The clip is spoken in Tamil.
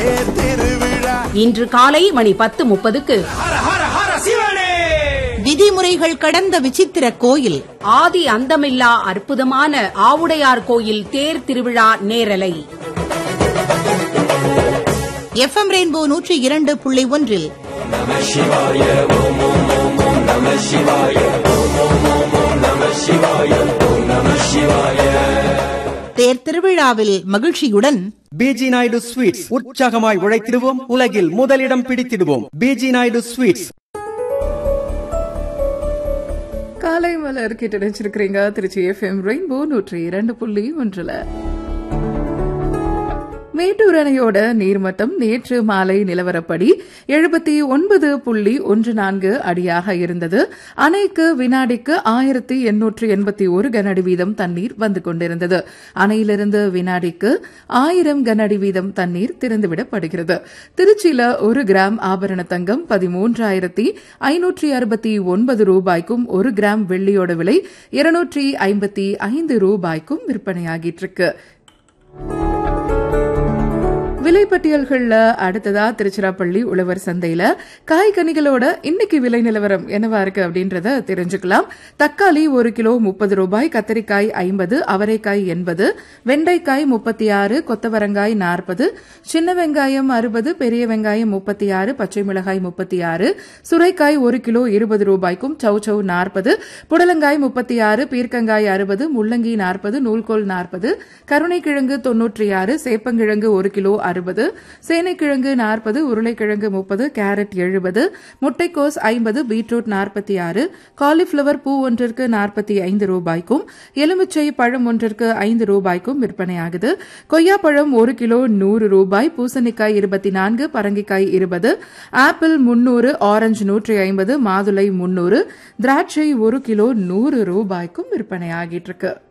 தேர் திருவிழா இன்று காலை மணி பத்து முப்பதுக்கு ஹர ஹர ஹர சிவனே விதிமுறைகள் கடந்த விசித்திர கோயில் ஆதி அந்தமில்லா அற்புதமான ஆவுடையார் கோயில் தேர் திருவிழா நேரலை எஃப்எம் ரெயின்போ நூற்றி இரண்டு புள்ளி ஒன்றில் தேர் திருவிழாவில் மகிழ்ச்சியுடன் பிஜி நாயுடு ஸ்வீட்ஸ் உற்சாகமாய் உழைத்திடுவோம் உலகில் முதலிடம் பிடித்திடுவோம் பிஜி நாயுடு ஸ்வீட்ஸ் காலை மலர் கேட்டு நினைச்சிருக்கிறீங்க திருச்சி எஃப்எம் ரெயின்போ நூற்றி இரண்டு புள்ளி ஒன்றுல மேட்டூர் அணையோட நீர்மட்டம் நேற்று மாலை நிலவரப்படி எழுபத்தி ஒன்பது புள்ளி ஒன்று நான்கு அடியாக இருந்தது அணைக்கு வினாடிக்கு ஆயிரத்தி எண்ணூற்று எண்பத்தி ஒரு கனஅடி வீதம் தண்ணீர் வந்து கொண்டிருந்தது அணையிலிருந்து வினாடிக்கு ஆயிரம் கனஅடி வீதம் தண்ணீர் திறந்துவிடப்படுகிறது திருச்சியில ஒரு கிராம் ஆபரண தங்கம் பதிமூன்றாயிரத்தி ஐநூற்றி அறுபத்தி ஒன்பது ரூபாய்க்கும் ஒரு கிராம் வெள்ளியோட விலை இருநூற்றி ஐம்பத்தி ஐந்து ரூபாய்க்கும் விற்பனையாகிட்டு இருக்கு விலைப்பட்டியல்கள்ல அடுத்ததா திருச்சிராப்பள்ளி உழவர் சந்தையில காய்கனிகளோட இன்னைக்கு விலை நிலவரம் என்னவா இருக்கு அப்படின்றத தெரிஞ்சுக்கலாம் தக்காளி ஒரு கிலோ முப்பது ரூபாய் கத்தரிக்காய் ஐம்பது அவரைக்காய் எண்பது வெண்டைக்காய் முப்பத்தி ஆறு கொத்தவரங்காய் நாற்பது சின்ன வெங்காயம் அறுபது பெரிய வெங்காயம் முப்பத்தி ஆறு பச்சை மிளகாய் முப்பத்தி ஆறு சுரைக்காய் ஒரு கிலோ இருபது ரூபாய்க்கும் சௌ சௌ நாற்பது புடலங்காய் முப்பத்தி ஆறு பீர்க்கங்காய் அறுபது முள்ளங்கி நாற்பது நூல்கோல் நாற்பது கருணைக்கிழங்கு தொன்னூற்றி ஆறு சேப்பங்கிழங்கு ஒரு கிலோ அறுபது சேனைக்கிழங்கு நாற்பது உருளைக்கிழங்கு முப்பது கேரட் எழுபது முட்டைக்கோஸ் ஐம்பது பீட்ரூட் நாற்பத்தி ஆறு காலிஃபிளவர் பூ ஒன்றிற்கு நாற்பத்தி ஐந்து ரூபாய்க்கும் எலுமிச்சை பழம் ஒன்றிற்கு ஐந்து ரூபாய்க்கும் விற்பனையாகுது கொய்யாப்பழம் ஒரு கிலோ நூறு ரூபாய் பூசணிக்காய் இருபத்தி நான்கு பரங்கிக்காய் இருபது ஆப்பிள் முன்னூறு ஆரஞ்சு நூற்றி ஐம்பது மாதுளை முன்னூறு திராட்சை ஒரு கிலோ நூறு ரூபாய்க்கும் விற்பனையாகிட்டு இருக்கு